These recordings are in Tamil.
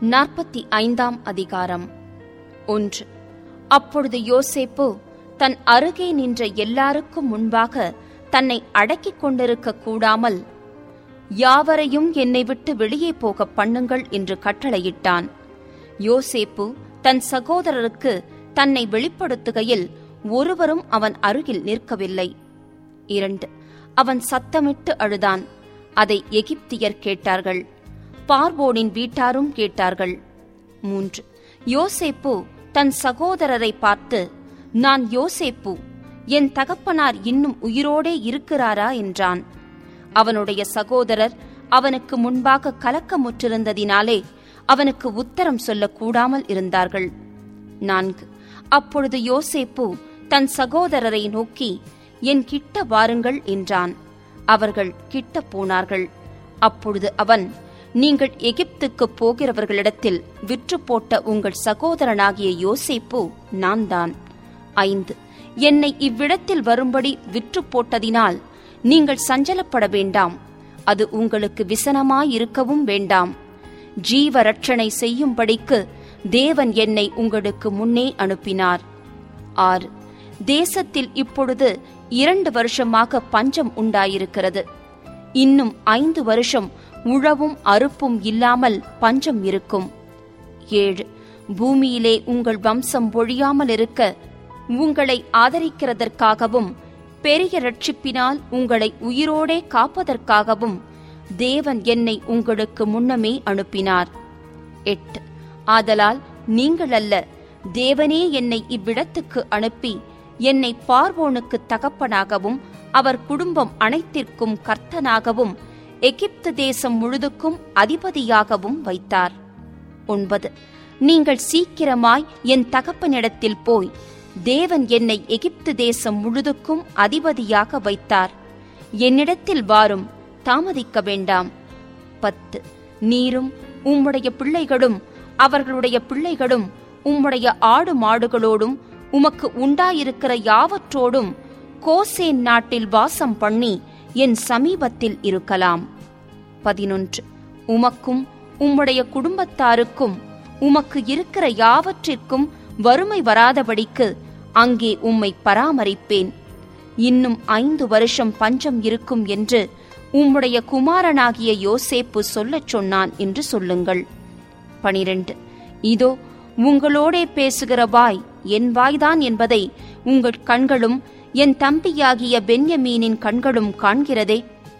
நாற்பத்தி ஐந்தாம் அதிகாரம் ஒன்று அப்பொழுது யோசேப்பு தன் அருகே நின்ற எல்லாருக்கும் முன்பாக தன்னை அடக்கிக் கொண்டிருக்க கூடாமல் யாவரையும் என்னை விட்டு வெளியே போக பண்ணுங்கள் என்று கட்டளையிட்டான் யோசேப்பு தன் சகோதரருக்கு தன்னை வெளிப்படுத்துகையில் ஒருவரும் அவன் அருகில் நிற்கவில்லை இரண்டு அவன் சத்தமிட்டு அழுதான் அதை எகிப்தியர் கேட்டார்கள் பார்வோனின் வீட்டாரும் கேட்டார்கள் மூன்று யோசேப்பு தன் சகோதரரை பார்த்து நான் யோசேப்பு என் தகப்பனார் இன்னும் உயிரோடே இருக்கிறாரா என்றான் அவனுடைய சகோதரர் அவனுக்கு முன்பாக கலக்கமுற்றிருந்ததினாலே அவனுக்கு உத்தரம் சொல்லக்கூடாமல் இருந்தார்கள் நான்கு அப்பொழுது யோசேப்பு தன் சகோதரரை நோக்கி என் கிட்ட வாருங்கள் என்றான் அவர்கள் கிட்ட போனார்கள் அப்பொழுது அவன் நீங்கள் எகிப்துக்கு போகிறவர்களிடத்தில் விற்று போட்ட உங்கள் சகோதரனாகிய யோசேப்பு நான் தான் ஐந்து என்னை இவ்விடத்தில் வரும்படி விற்று போட்டதினால் நீங்கள் சஞ்சலப்பட வேண்டாம் அது உங்களுக்கு விசனமாயிருக்கவும் வேண்டாம் ஜீவ ரட்சணை செய்யும்படிக்கு தேவன் என்னை உங்களுக்கு முன்னே அனுப்பினார் ஆறு தேசத்தில் இப்பொழுது இரண்டு வருஷமாக பஞ்சம் உண்டாயிருக்கிறது இன்னும் ஐந்து வருஷம் உழவும் அறுப்பும் இல்லாமல் பஞ்சம் இருக்கும் ஏழு பூமியிலே உங்கள் வம்சம் ஒழியாமல் இருக்க உங்களை ஆதரிக்கிறதற்காகவும் பெரிய ரட்சிப்பினால் உங்களை உயிரோடே காப்பதற்காகவும் தேவன் என்னை உங்களுக்கு முன்னமே அனுப்பினார் எட்டு ஆதலால் நீங்கள் அல்ல தேவனே என்னை இவ்விடத்துக்கு அனுப்பி என்னை பார்வோனுக்கு தகப்பனாகவும் அவர் குடும்பம் அனைத்திற்கும் கர்த்தனாகவும் எகிப்து தேசம் முழுதுக்கும் அதிபதியாகவும் வைத்தார் ஒன்பது நீங்கள் சீக்கிரமாய் என் தகப்பனிடத்தில் போய் தேவன் என்னை எகிப்து தேசம் முழுதுக்கும் அதிபதியாக வைத்தார் என்னிடத்தில் வாரும் தாமதிக்க வேண்டாம் பத்து நீரும் உம்முடைய பிள்ளைகளும் அவர்களுடைய பிள்ளைகளும் உம்முடைய ஆடு மாடுகளோடும் உமக்கு உண்டாயிருக்கிற யாவற்றோடும் கோசேன் நாட்டில் வாசம் பண்ணி என் சமீபத்தில் இருக்கலாம் பதினொன்று உமக்கும் உம்முடைய குடும்பத்தாருக்கும் உமக்கு இருக்கிற யாவற்றிற்கும் வறுமை வராதபடிக்கு அங்கே உம்மை பராமரிப்பேன் இன்னும் ஐந்து வருஷம் பஞ்சம் இருக்கும் என்று உம்முடைய குமாரனாகிய யோசேப்பு சொல்லச் சொன்னான் என்று சொல்லுங்கள் பனிரெண்டு இதோ உங்களோடே பேசுகிற வாய் என் வாய்தான் என்பதை உங்கள் கண்களும் என் தம்பியாகிய பென்யமீனின் கண்களும் காண்கிறதே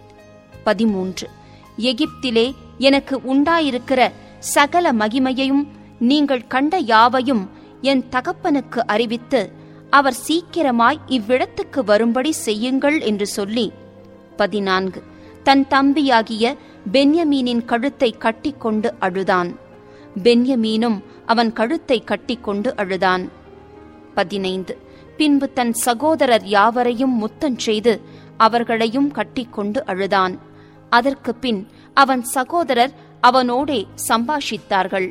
பதிமூன்று எகிப்திலே எனக்கு உண்டாயிருக்கிற சகல மகிமையையும் நீங்கள் கண்ட யாவையும் என் தகப்பனுக்கு அறிவித்து அவர் சீக்கிரமாய் இவ்விடத்துக்கு வரும்படி செய்யுங்கள் என்று சொல்லி பதினான்கு தன் தம்பியாகிய பென்யமீனின் கழுத்தை கட்டிக்கொண்டு அழுதான் பென்யமீனும் அவன் கழுத்தை கட்டிக்கொண்டு அழுதான் பதினைந்து பின்பு தன் சகோதரர் யாவரையும் முத்தம் செய்து அவர்களையும் கட்டிக்கொண்டு அழுதான் அதற்கு பின் அவன் சகோதரர் அவனோடே சம்பாஷித்தார்கள்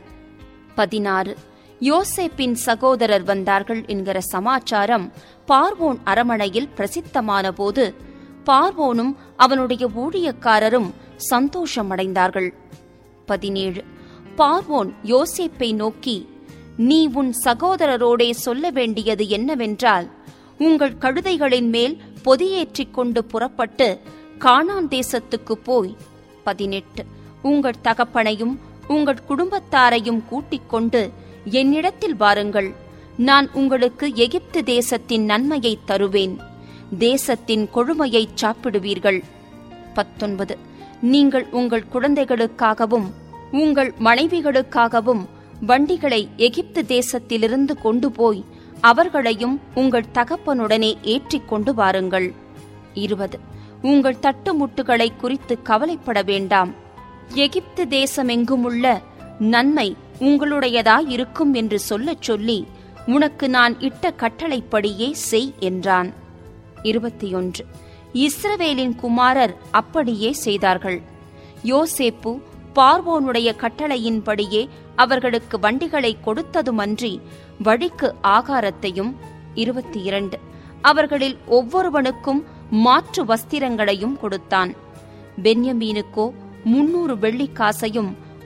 பதினாறு யோசேப்பின் சகோதரர் வந்தார்கள் என்கிற சமாச்சாரம் பார்வோன் அரமனையில் பிரசித்தமான போது பார்வோனும் அவனுடைய ஊழியக்காரரும் சந்தோஷமடைந்தார்கள் பதினேழு பார்வோன் யோசேப்பை நோக்கி நீ உன் சகோதரரோடே சொல்ல வேண்டியது என்னவென்றால் உங்கள் கழுதைகளின் மேல் பொதியேற்றிக் கொண்டு புறப்பட்டு கானான் தேசத்துக்கு போய் பதினெட்டு உங்கள் தகப்பனையும் உங்கள் குடும்பத்தாரையும் கூட்டிக் கொண்டு என்னிடத்தில் வாருங்கள் நான் உங்களுக்கு எகிப்து தேசத்தின் நன்மையை தருவேன் தேசத்தின் கொழுமையை சாப்பிடுவீர்கள் பத்தொன்பது நீங்கள் உங்கள் குழந்தைகளுக்காகவும் உங்கள் மனைவிகளுக்காகவும் வண்டிகளை எகிப்து தேசத்திலிருந்து கொண்டு போய் அவர்களையும் உங்கள் தகப்பனுடனே ஏற்றிக் கொண்டு வாருங்கள் இருபது உங்கள் தட்டுமுட்டுகளை குறித்து கவலைப்பட வேண்டாம் எகிப்து தேசமெங்குமுள்ள நன்மை உங்களுடையதாயிருக்கும் என்று சொல்லச் சொல்லி உனக்கு நான் இட்ட கட்டளைப்படியே செய் என்றான் இருபத்தி ஒன்று இஸ்ரவேலின் குமாரர் அப்படியே செய்தார்கள் யோசேப்பு பார்வோனுடைய கட்டளையின்படியே அவர்களுக்கு வண்டிகளை கொடுத்ததுமன்றி வழிக்கு ஆகாரத்தையும் இருபத்தி இரண்டு அவர்களில் ஒவ்வொருவனுக்கும் மாற்று வஸ்திரங்களையும் கொடுத்தான் பென்யமீனுக்கோ முன்னூறு வெள்ளிக்காசையும்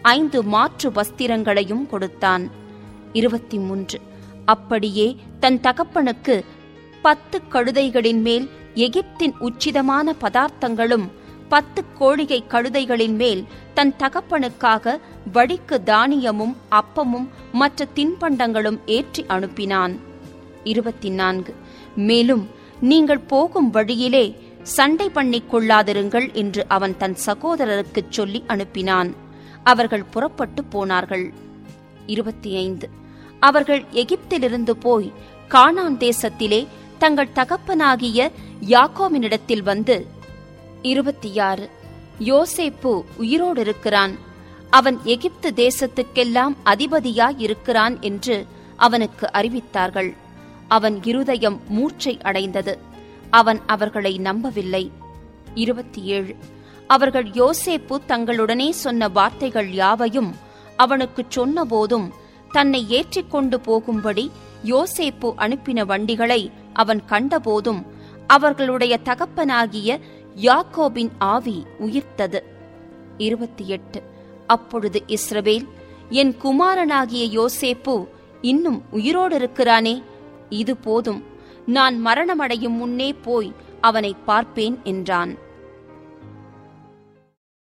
ஐந்து மாற்று வஸ்திரங்களையும் கொடுத்தான் இருபத்தி மூன்று அப்படியே தன் தகப்பனுக்கு பத்து கழுதைகளின் மேல் எகிப்தின் உச்சிதமான பதார்த்தங்களும் பத்து கோழிகை கழுதைகளின் மேல் தன் தகப்பனுக்காக வடிக்கு தானியமும் அப்பமும் மற்ற தின்பண்டங்களும் ஏற்றி அனுப்பினான் இருபத்தி நான்கு மேலும் நீங்கள் போகும் வழியிலே சண்டை பண்ணிக் கொள்ளாதிருங்கள் என்று அவன் தன் சகோதரருக்குச் சொல்லி அனுப்பினான் அவர்கள் புறப்பட்டு போனார்கள் இருபத்தி ஐந்து அவர்கள் எகிப்திலிருந்து போய் கானான் தேசத்திலே தங்கள் தகப்பனாகிய யாக்கோவினிடத்தில் வந்து இருபத்தி ஆறு யோசேப்பு உயிரோடு இருக்கிறான் அவன் எகிப்து தேசத்துக்கெல்லாம் அதிபதியாயிருக்கிறான் என்று அவனுக்கு அறிவித்தார்கள் அவன் இருதயம் மூர்ச்சை அடைந்தது அவன் அவர்களை நம்பவில்லை இருபத்தி ஏழு அவர்கள் யோசேப்பு தங்களுடனே சொன்ன வார்த்தைகள் யாவையும் அவனுக்குச் சொன்னபோதும் தன்னை ஏற்றிக்கொண்டு போகும்படி யோசேப்பு அனுப்பின வண்டிகளை அவன் கண்டபோதும் அவர்களுடைய தகப்பனாகிய யாக்கோபின் ஆவி உயிர்த்தது இருபத்தி எட்டு அப்பொழுது இஸ்ரவேல் என் குமாரனாகிய யோசேப்பு இன்னும் உயிரோடு இருக்கிறானே இது போதும் நான் மரணமடையும் முன்னே போய் அவனை பார்ப்பேன் என்றான்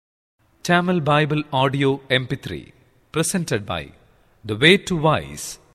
Tamil Bible Audio MP3 presented by The Way to Wise